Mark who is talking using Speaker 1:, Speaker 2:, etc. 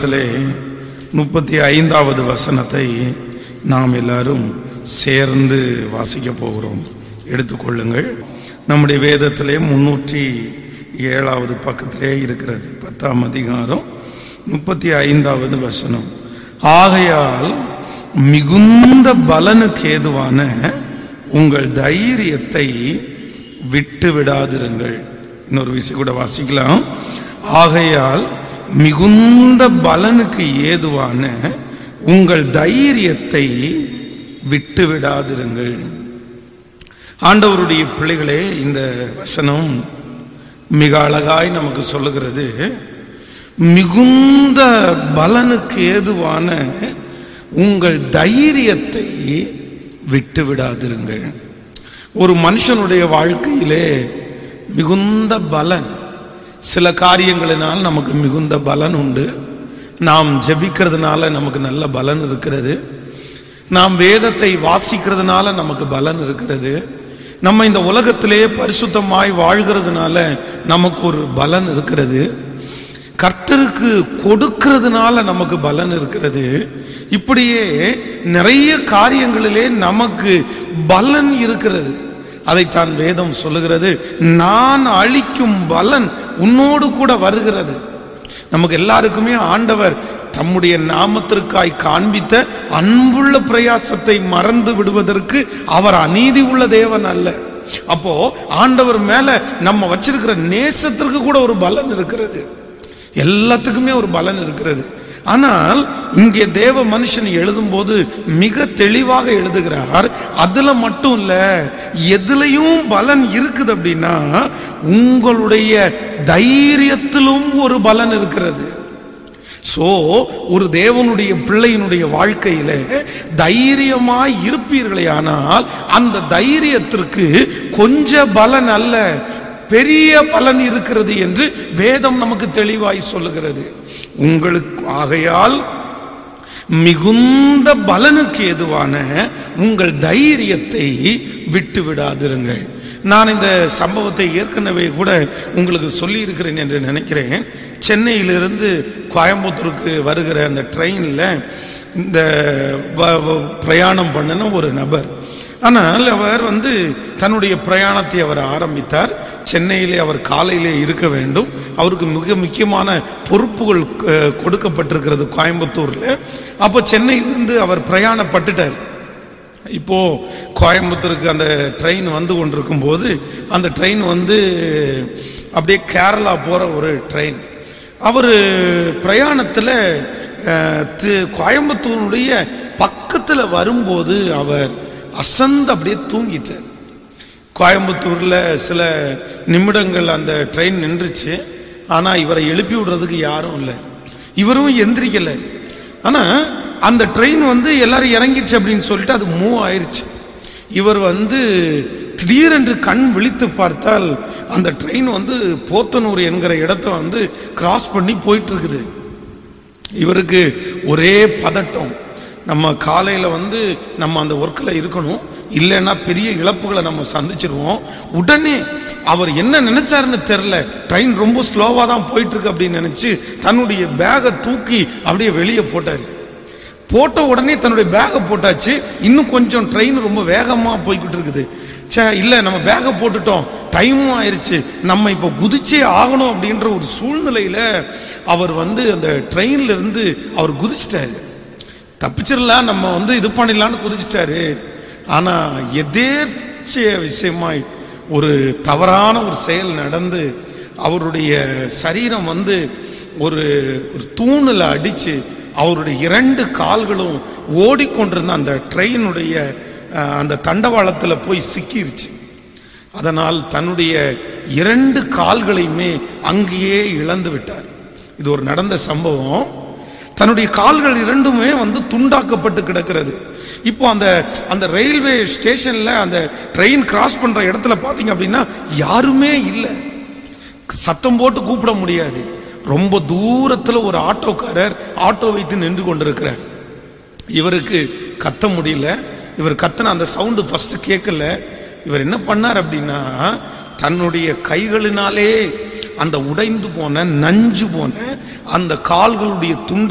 Speaker 1: அதிகாரத்திலே முப்பத்தி ஐந்தாவது வசனத்தை நாம் எல்லாரும் சேர்ந்து வாசிக்க போகிறோம் எடுத்துக்கொள்ளுங்கள் நம்முடைய வேதத்திலே முன்னூற்றி ஏழாவது பக்கத்திலே இருக்கிறது பத்தாம் அதிகாரம் முப்பத்தி ஐந்தாவது வசனம் ஆகையால் மிகுந்த பலனுக்கு ஏதுவான உங்கள் தைரியத்தை விட்டு விடாதிருங்கள் இன்னொரு விஷயம் கூட வாசிக்கலாம் ஆகையால் மிகுந்த பலனுக்கு ஏதுவான உங்கள் தைரியத்தை விட்டு விடாதிருங்கள் ஆண்டவருடைய பிள்ளைகளே இந்த வசனம் மிக அழகாய் நமக்கு சொல்லுகிறது மிகுந்த பலனுக்கு ஏதுவான உங்கள் தைரியத்தை விட்டு விடாதிருங்கள் ஒரு மனுஷனுடைய வாழ்க்கையிலே மிகுந்த பலன் சில காரியங்களினால் நமக்கு மிகுந்த பலன் உண்டு நாம் ஜெபிக்கிறதுனால நமக்கு நல்ல பலன் இருக்கிறது நாம் வேதத்தை வாசிக்கிறதுனால நமக்கு பலன் இருக்கிறது நம்ம இந்த உலகத்திலே பரிசுத்தமாய் வாழ்கிறதுனால நமக்கு ஒரு பலன் இருக்கிறது கர்த்தருக்கு கொடுக்கிறதுனால நமக்கு பலன் இருக்கிறது இப்படியே நிறைய காரியங்களிலே நமக்கு பலன் இருக்கிறது அதைத்தான் வேதம் சொல்லுகிறது நான் அளிக்கும் பலன் உன்னோடு கூட வருகிறது நமக்கு எல்லாருக்குமே ஆண்டவர் தம்முடைய நாமத்திற்காய் காண்பித்த அன்புள்ள பிரயாசத்தை மறந்து விடுவதற்கு அவர் அநீதி உள்ள தேவன் அல்ல அப்போ ஆண்டவர் மேல நம்ம வச்சிருக்கிற நேசத்திற்கு கூட ஒரு பலன் இருக்கிறது எல்லாத்துக்குமே ஒரு பலன் இருக்கிறது ஆனால் இங்கே தேவ மனுஷன் எழுதும்போது மிக தெளிவாக எழுதுகிறார் அதுல மட்டும் இல்ல எதுலையும் பலன் இருக்குது அப்படின்னா உங்களுடைய தைரியத்திலும் ஒரு பலன் இருக்கிறது சோ ஒரு தேவனுடைய பிள்ளையினுடைய வாழ்க்கையில தைரியமாய் இருப்பீர்களே ஆனால் அந்த தைரியத்திற்கு கொஞ்ச பலன் அல்ல பெரிய பலன் இருக்கிறது என்று வேதம் நமக்கு தெளிவாய் சொல்லுகிறது உங்களுக்கு ஆகையால் மிகுந்த பலனுக்கு ஏதுவான உங்கள் தைரியத்தை விட்டு விடாதிருங்கள் நான் இந்த சம்பவத்தை ஏற்கனவே கூட உங்களுக்கு சொல்லி இருக்கிறேன் என்று நினைக்கிறேன் சென்னையிலிருந்து கோயம்புத்தூருக்கு வருகிற அந்த ட்ரெயினில் இந்த வ- வ- பிரயாணம் பண்ணின ஒரு நபர் ஆனால் அவர் வந்து தன்னுடைய பிரயாணத்தை அவர் ஆரம்பித்தார் சென்னையிலே அவர் காலையிலே இருக்க வேண்டும் அவருக்கு மிக முக்கியமான பொறுப்புகள் அஹ், கொடுக்கப்பட்டிருக்கிறது கோயம்புத்தூர்ல அப்போ சென்னையிலிருந்து அவர் பிரயாணப்பட்டுட்டார் இப்போ கோயம்புத்தூருக்கு அந்த ட்ரெயின் வந்து கொண்டிருக்கும் போது அந்த ட்ரெயின் வந்து அப்படியே கேரளா போற ஒரு ட்ரெயின் அவர் பிரயாணத்தில் கோயம்புத்தூருடைய பக்கத்தில் வரும்போது அவர் அசந்து அப்படியே தூங்கிட்டார் கோயம்புத்தூர்ல சில நிமிடங்கள் அந்த ட்ரெயின் நின்றுச்சு ஆனா இவரை எழுப்பி விடுறதுக்கு யாரும் இல்லை இவரும் எந்திரிக்கல ஆனா அந்த ட்ரெயின் வந்து எல்லாரும் இறங்கிருச்சு அப்படின்னு சொல்லிட்டு அது மூவ் ஆயிருச்சு இவர் வந்து திடீரென்று கண் விழித்து பார்த்தால் அந்த ட்ரெயின் வந்து போத்தனூர் என்கிற இடத்த வந்து கிராஸ் பண்ணி போயிட்டு இருக்குது இவருக்கு ஒரே பதட்டம் நம்ம காலையில வந்து நம்ம அந்த ஒர்க்கில் இருக்கணும் இல்லைன்னா பெரிய இழப்புகளை நம்ம சந்திச்சிருவோம் உடனே அவர் என்ன நினைச்சாருன்னு தெரில ட்ரெயின் ரொம்ப ஸ்லோவாக தான் போயிட்டு இருக்கு அப்படின்னு நினைச்சு தன்னுடைய பேகை தூக்கி அப்படியே வெளியே போட்டார் போட்ட உடனே தன்னுடைய பேகை போட்டாச்சு இன்னும் கொஞ்சம் ட்ரெயின் ரொம்ப வேகமாக போய்கிட்டு இருக்குது சே இல்லை நம்ம பேகை போட்டுட்டோம் டைமும் ஆயிருச்சு நம்ம இப்போ குதிச்சே ஆகணும் அப்படின்ற ஒரு சூழ்நிலையில அவர் வந்து அந்த ட்ரெயின்ல இருந்து அவர் குதிச்சிட்டாரு தப்பிச்சிடலாம் நம்ம வந்து இது பண்ணிடலான்னு குதிச்சிட்டாரு ஆனா எதேர்ச்சிய விஷயமாய் ஒரு தவறான ஒரு செயல் நடந்து அவருடைய சரீரம் வந்து ஒரு ஒரு தூணில் அடிச்சு அவருடைய இரண்டு கால்களும் ஓடிக்கொண்டிருந்த அந்த ட்ரெயினுடைய அஹ், அந்த தண்டவாளத்தில் போய் சிக்கிருச்சு அதனால் தன்னுடைய இரண்டு கால்களையுமே அங்கேயே இழந்து விட்டார் இது ஒரு நடந்த சம்பவம் தன்னுடைய கால்கள் இரண்டுமே வந்து துண்டாக்கப்பட்டு கிடக்கிறது இப்போ அந்த அந்த ரயில்வே ஸ்டேஷன்ல அந்த ட்ரெயின் கிராஸ் பண்ற இடத்துல பாத்தீங்க அப்படின்னா யாருமே இல்லை சத்தம் போட்டு கூப்பிட முடியாது ரொம்ப தூரத்துல ஒரு ஆட்டோக்காரர் ஆட்டோ வைத்து நின்று கொண்டிருக்கிறார் இவருக்கு கத்த முடியல இவர் கத்தின அந்த சவுண்டு ஃபர்ஸ்ட் கேட்கல இவர் என்ன பண்ணார் அப்படின்னா தன்னுடைய கைகளினாலே அந்த உடைந்து போன நஞ்சு போன அந்த கால்களுடைய துண்டு